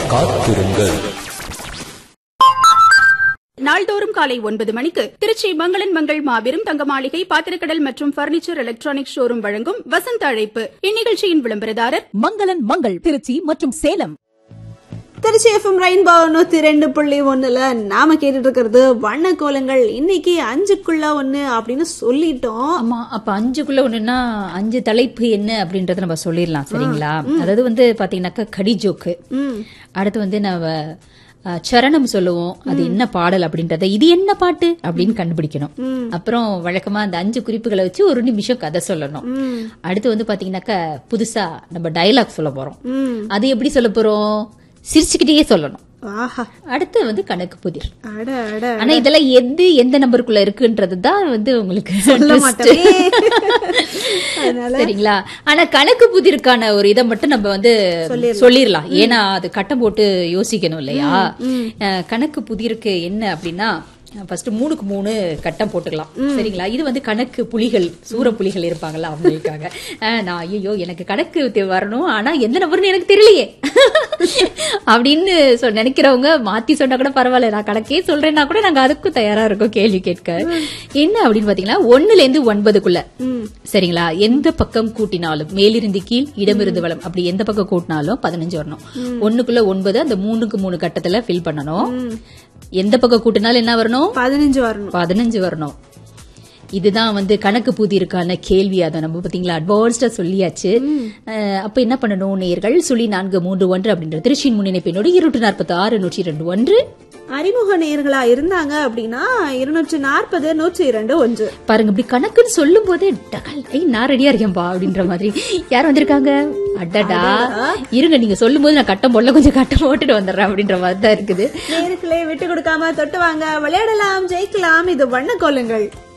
காத்திருங்கள் நாள்தோறும் காலை ஒன்பது மணிக்கு திருச்சி மங்களன் மங்கள் மாபெரும் தங்க மாளிகை பாத்திரக்கடல் மற்றும் பர்னிச்சர் எலக்ட்ரானிக் ஷோரூம் வழங்கும் வசந்த அழைப்பு இந்நிகழ்ச்சியின் விளம்பரதாரர் மங்களன் மங்கள் திருச்சி மற்றும் சேலம் திருச்சி எஃப்எம் ரெயின்போ நூத்தி ரெண்டு புள்ளி ஒண்ணுல நாம கேட்டுட்டு இருக்கிறது வண்ண கோலங்கள் இன்னைக்கு அஞ்சுக்குள்ள ஒண்ணு அப்படின்னு சொல்லிட்டோம் ஆமா அப்ப அஞ்சுக்குள்ள ஒண்ணுன்னா அஞ்சு தலைப்பு என்ன அப்படின்றத நம்ம சொல்லிடலாம் சரிங்களா அதாவது வந்து பாத்தீங்கன்னாக்கா கடி ஜோக்கு அடுத்து வந்து நம்ம அஹ், சரணம் சொல்லுவோம் அது என்ன பாடல் அப்படின்றத இது என்ன பாட்டு அப்படின்னு கண்டுபிடிக்கணும் அப்புறம் வழக்கமா அந்த அஞ்சு குறிப்புகளை வச்சு ஒரு நிமிஷம் கதை சொல்லணும் அடுத்து வந்து பாத்தீங்கன்னாக்கா புதுசா நம்ம டயலாக் சொல்ல போறோம் அது எப்படி சொல்ல போறோம் சிரிச்சுக்கிட்டே சொல்லணும் ஆஹா அடுத்து வந்து கணக்கு புதிர் அட அட ஆனா இதெல்லாம் எது எந்த நம்பருக்குள்ள இருக்குன்றது தான் வந்து உங்களுக்கு சொல்ல twist. மாட்டோமே. அதனால சரிங்களா ஆனா கணக்கு புதிருக்கான ஒரு இதை மட்டும் நம்ம வந்து சொல்லிடலாம் ஏன்னா அது கட்டம் போட்டு யோசிக்கணும் இல்லையா அஹ், கணக்கு புதிருக்கு என்ன அப்படின்னா ஃபர்ஸ்ட் மூணுக்கு மூணு கட்டம் போட்டுக்கலாம் சரிங்களா இது வந்து கணக்கு புலிகள் சூர புலிகள் இருப்பாங்கல்ல அவங்களுக்காக அஹ், நான் ஐயோ எனக்கு கணக்கு தெ- வரணும் ஆனா எந்த நபர்னு எனக்கு தெரியலையே அப்படின்னு சொ- நினைக்கிறவங்க மாத்தி சொன்னா கூட பரவாயில்ல நான் கணக்கே சொல்றேன்னா கூட நாங்க அதுக்கும் தயாரா இருக்கோம் கேள்வி கேட்க என்ன அப்படின்னு பாத்தீங்கன்னா ஒண்ணுல இருந்து ஒன்பதுக்குள்ள சரிங்களா எந்த பக்கம் கூட்டினாலும் மேலிருந்து கீழ் இடமிருந்து வளம் அப்படி எந்த பக்கம் கூட்டினாலும் பதினஞ்சு வரணும் ஒண்ணுக்குள்ள ஒன்பது அந்த மூணுக்கு மூணு கட்டத்துல ஃபில் பண்ணணும் எந்த பக்கம் கூட்டினாலும் என்ன வரணும் பதினஞ்சு வரணும் பதினஞ்சு வரணும் இதுதான் வந்து கணக்கு புதிருக்கான கேள்வி அதை நம்ம பாத்தீங்களா அட்வான்ஸ்டா சொல்லியாச்சு அஹ், அப்ப என்ன பண்ணணும் நேர்கள் சுழி நான்கு மூன்று ஒன்று அப்படின்ற திருச்சியின் முன்னிணைப்பினோடு இருநூற்று நாற்பத்தி ஆறு நூற்றி இரண்டு ஒன்று அறிமுக நேயர்களா இருந்தாங்க அப்படின்னா இருநூற்றி நாற்பது நூற்றி இரண்டு ஒன்று பாருங்க இப்படி கணக்குன்னு சொல்லும் போதே டகல் ஐய் நான் ரெடியா இருக்கேன்பா அப்படின்ற மாதிரி யார் வந்திருக்காங்க அடடா இருங்க நீங்க சொல்லும் போது நான் கட்டம் போடல கொஞ்சம் கட்டம் போட்டுட்டு வந்துடுறேன் அப்படின்ற மாதிரி தான் இருக்குது நேயர்களே விட்டு கொடுக்காம தொட்டு வாங்க விளையாடலாம் ஜெயிக்கலாம் இது வண்ண கோலங்கள்